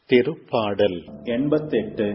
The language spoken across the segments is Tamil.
திருப்பாடல் எண்பத்தெட்டு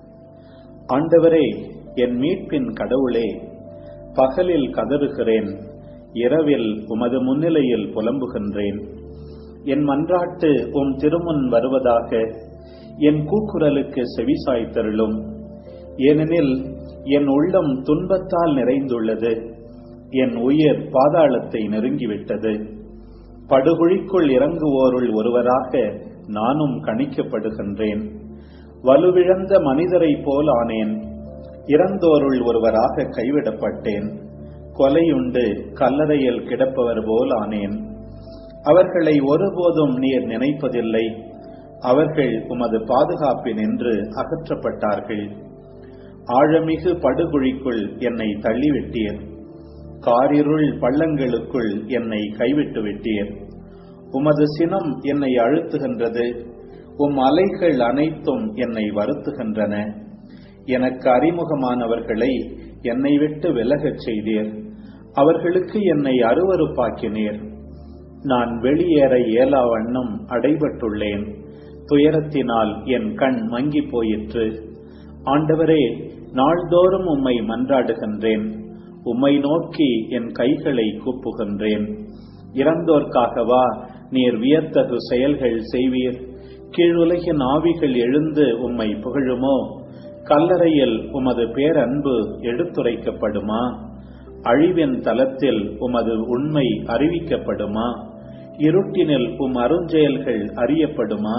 ஆண்டவரே என் மீட்பின் கடவுளே பகலில் கதறுகிறேன் இரவில் உமது முன்னிலையில் புலம்புகின்றேன் என் மன்றாட்டு உம் திருமுன் வருவதாக என் கூக்குரலுக்கு செவிசாய்த்தருளும் ஏனெனில் என் உள்ளம் துன்பத்தால் நிறைந்துள்ளது என் உயிர் பாதாளத்தை நெருங்கிவிட்டது படுகுழிக்குள் இறங்குவோருள் ஒருவராக நானும் கணிக்கப்படுகின்றேன் வலுவிழந்த மனிதரைப் போல் ஆனேன் இறந்தோருள் ஒருவராக கைவிடப்பட்டேன் கொலையுண்டு கல்லறையில் கிடப்பவர் போல் ஆனேன் அவர்களை ஒருபோதும் நீர் நினைப்பதில்லை அவர்கள் உமது பாதுகாப்பினின்று அகற்றப்பட்டார்கள் ஆழமிகு படுகுழிக்குள் என்னை தள்ளிவிட்டீர் காரிருள் பள்ளங்களுக்குள் என்னை கைவிட்டு விட்டீர் உமது சினம் என்னை அழுத்துகின்றது உம் அலைகள் அனைத்தும் என்னை வருத்துகின்றன எனக்கு அறிமுகமானவர்களை என்னை விட்டு விலகச் செய்தீர் அவர்களுக்கு என்னை அருவறுப்பாக்கினீர் நான் வெளியேற இயலா வண்ணம் அடைபட்டுள்ளேன் துயரத்தினால் என் கண் மங்கி போயிற்று ஆண்டவரே நாள்தோறும் உம்மை மன்றாடுகின்றேன் உம்மை நோக்கி என் கைகளை கூப்புகின்றேன் இறந்தோர்க்காகவா நீர் வியத்தகு செயல்கள் செய்வீர் கீழுலகின் ஆவிகள் எழுந்து உம்மை புகழுமோ கல்லறையில் உமது பேரன்பு எடுத்துரைக்கப்படுமா அழிவின் தலத்தில் உமது உண்மை அறிவிக்கப்படுமா இருட்டினில் உம் அருஞ்செயல்கள் அறியப்படுமா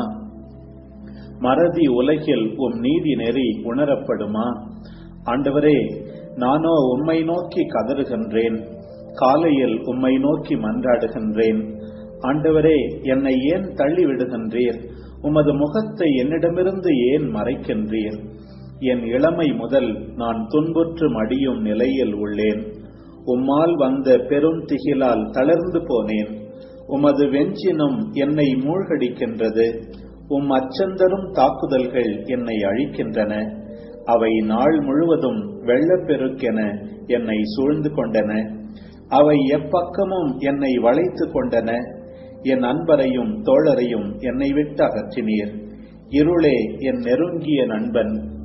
மறதி உலகில் உம் நீதி நெறி உணரப்படுமா ஆண்டவரே நானோ உம்மை நோக்கி கதறுகின்றேன் காலையில் உம்மை நோக்கி மன்றாடுகின்றேன் ஆண்டவரே என்னை ஏன் தள்ளி விடுகின்றீர் உமது முகத்தை என்னிடமிருந்து ஏன் மறைக்கின்றீர் என் இளமை முதல் நான் துன்புற்று மடியும் நிலையில் உள்ளேன் உம்மால் வந்த பெரும் திகிலால் தளர்ந்து போனேன் உமது வெஞ்சினம் என்னை மூழ்கடிக்கின்றது உம் அச்சந்தரும் தாக்குதல்கள் என்னை அழிக்கின்றன அவை நாள் முழுவதும் வெள்ளப்பெருக்கென என்னை சூழ்ந்து கொண்டன அவை எப்பக்கமும் என்னை வளைத்து கொண்டன என் அன்பரையும் தோழரையும் என்னை விட்டு அகற்றினீர் இருளே என் நெருங்கிய நண்பன்